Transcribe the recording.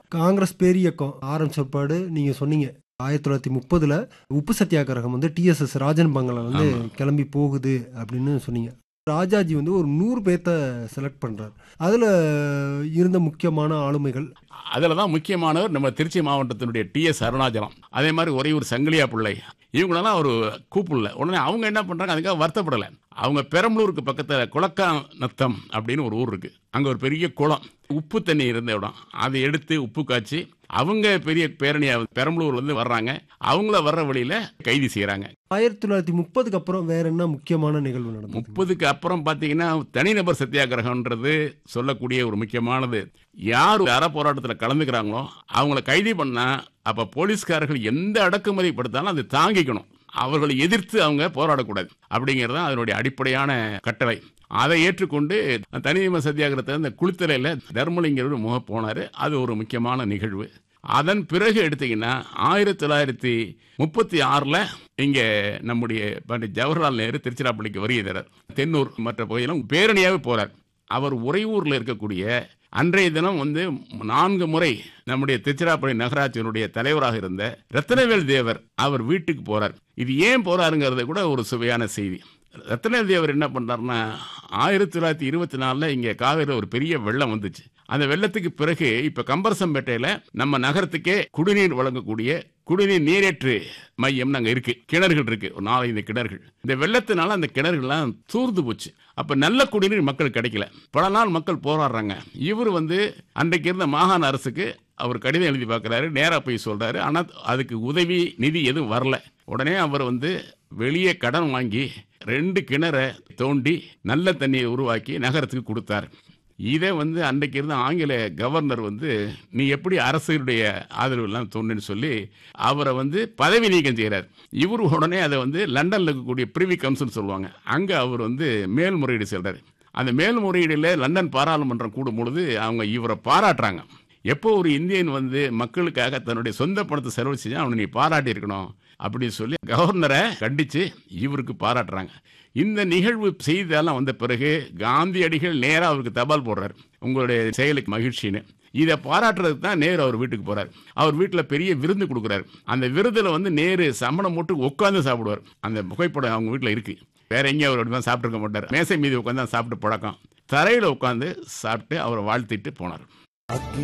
காங்கிரஸ் பேரியக்கம் ஆரம்பிச்ச பிற்பாடு நீங்க சொன்னீங்க ஆயிரத்தி தொள்ளாயிரத்தி முப்பதுல உப்பு சத்தியாகிரகம் வந்து டிஎஸ்எஸ் ராஜன் பங்களா வந்து கிளம்பி போகுது அப்படின்னு சொன்னீங்க ராஜாஜி வந்து ஒரு நூறு பேர்த்த செலக்ட் பண்றாரு அதுல இருந்த முக்கியமான ஆளுமைகள் அதில் தான் முக்கியமானவர் நம்ம திருச்சி மாவட்டத்தினுடைய டிஎஸ் அருணாச்சலம் அதே மாதிரி ஒரே ஒரு சங்கிலியா பிள்ளை இவங்களெல்லாம் ஒரு கூப்பிடல உடனே அவங்க என்ன பண்ணுறாங்க அதுக்காக வருத்தப்படலை அவங்க பெரம்பலூருக்கு பக்கத்தில் குளக்காநத்தம் அப்படின்னு ஒரு ஊர் இருக்கு அங்கே ஒரு பெரிய குளம் உப்பு தண்ணி இருந்த இடம் அதை எடுத்து உப்பு காய்ச்சி அவங்க பெரிய பேரணியாக பெரம்பலூர்லேருந்து வர்றாங்க அவங்கள வர்ற வழியில் கைது செய்கிறாங்க ஆயிரத்தி தொள்ளாயிரத்தி முப்பதுக்கு அப்புறம் வேற என்ன முக்கியமான நிகழ்வு நடந்தது முப்பதுக்கு அப்புறம் பார்த்தீங்கன்னா தனிநபர் சத்தியாகிரகம்ன்றது சொல்லக்கூடிய ஒரு முக்கியமானது யார் அற போராட்டத்தில் கலந்துக்கிறாங்களோ அவங்கள கைது பண்ணா அப்போ போலீஸ்காரர்கள் எந்த அடக்குமுறை படுத்தாலும் அதை தாங்கிக்கணும் அவர்களை எதிர்த்து அவங்க போராடக்கூடாது அப்படிங்கிறது தான் அதனுடைய அடிப்படையான கட்டளை அதை ஏற்றுக்கொண்டு தனிநபர் சத்தியாகிரகத்தை அந்த குளித்தலையில் தர்மலிங்கர் முக போனார் அது ஒரு முக்கியமான நிகழ்வு அதன் பிறகு எடுத்தீங்கன்னா ஆயிரத்தி தொள்ளாயிரத்தி முப்பத்தி ஆறில் இங்கே நம்முடைய பண்டிட் ஜவஹர்லால் நேரு திருச்சிராப்பள்ளிக்கு வருகிறார் தென்னூர் மற்ற பகுதியிலும் பேரணியாகவே போகிறார் அவர் உறையூரில் இருக்கக்கூடிய அன்றைய தினம் வந்து நான்கு முறை நம்முடைய திருச்சிராப்பள்ளி நகராட்சியினுடைய தலைவராக இருந்த ரத்னவேல் தேவர் அவர் வீட்டுக்கு போறார் இது ஏன் போறாருங்கிறது கூட ஒரு சுவையான செய்தி ரத்னவேல் தேவர் என்ன பண்றாருன்னா ஆயிரத்தி தொள்ளாயிரத்தி இருபத்தி நாலில் இங்கே காவிரியில் ஒரு பெரிய வெள்ளம் வந்துச்சு அந்த வெள்ளத்துக்கு பிறகு இப்ப கம்பரசம்பேட்டையில நம்ம நகரத்துக்கே குடிநீர் வழங்கக்கூடிய குடிநீர் நீரேற்று மையம் அங்க இருக்கு கிணறுகள் இருக்கு ஒரு நாலஞ்சு கிணறுகள் இந்த வெள்ளத்தினால அந்த கிணறுகள்லாம் தூர்ந்து போச்சு அப்ப நல்ல குடிநீர் மக்கள் கிடைக்கல பல நாள் மக்கள் போராடுறாங்க இவர் வந்து அன்றைக்கு இருந்த மாகாண அரசுக்கு அவர் கடிதம் எழுதி பார்க்குறாரு நேராக போய் சொல்றாரு ஆனால் அதுக்கு உதவி நிதி எதுவும் வரல உடனே அவர் வந்து வெளியே கடன் வாங்கி ரெண்டு கிணறை தோண்டி நல்ல தண்ணியை உருவாக்கி நகரத்துக்கு கொடுத்தார் இதை வந்து அன்றைக்கு இருந்த ஆங்கில கவர்னர் வந்து நீ எப்படி அரசுடைய ஆதரவு எல்லாம் தோணுன்னு சொல்லி அவரை வந்து பதவி நீக்கம் செய்கிறார் இவர் உடனே அதை வந்து லண்டனில் இருக்கக்கூடிய பிரிவி கவுன்சில் சொல்லுவாங்க அங்கே அவர் வந்து மேல்முறையீடு செல்றாரு அந்த மேல்முறையீடில் லண்டன் பாராளுமன்றம் கூடும் பொழுது அவங்க இவரை பாராட்டுறாங்க எப்போ ஒரு இந்தியன் வந்து மக்களுக்காக தன்னுடைய சொந்த பணத்தை செலவு செஞ்சா அவனை நீ பாராட்டி இருக்கணும் அப்படின்னு சொல்லி கவர்னரை கண்டித்து இவருக்கு பாராட்டுறாங்க இந்த நிகழ்வு செய்தியெல்லாம் வந்த பிறகு காந்தியடிகள் நேராக அவருக்கு தபால் போடுறார் உங்களுடைய செயலுக்கு மகிழ்ச்சின்னு இதை பாராட்டுறதுக்கு தான் நேரு அவர் வீட்டுக்கு போறார் அவர் வீட்டில் பெரிய விருந்து கொடுக்குறாரு அந்த விருந்தில் வந்து நேரு சமணம் போட்டு உட்காந்து சாப்பிடுவார் அந்த புகைப்படம் அவங்க வீட்டில் இருக்கு வேற எங்கேயும் அவர் அப்படி தான் சாப்பிட்டுருக்க மாட்டார் மேசை மீது உட்காந்து தான் சாப்பிட்டு பழக்கம் தரையில் உட்காந்து சாப்பிட்டு அவரை வாழ்த்திட்டு போனார் அக்னி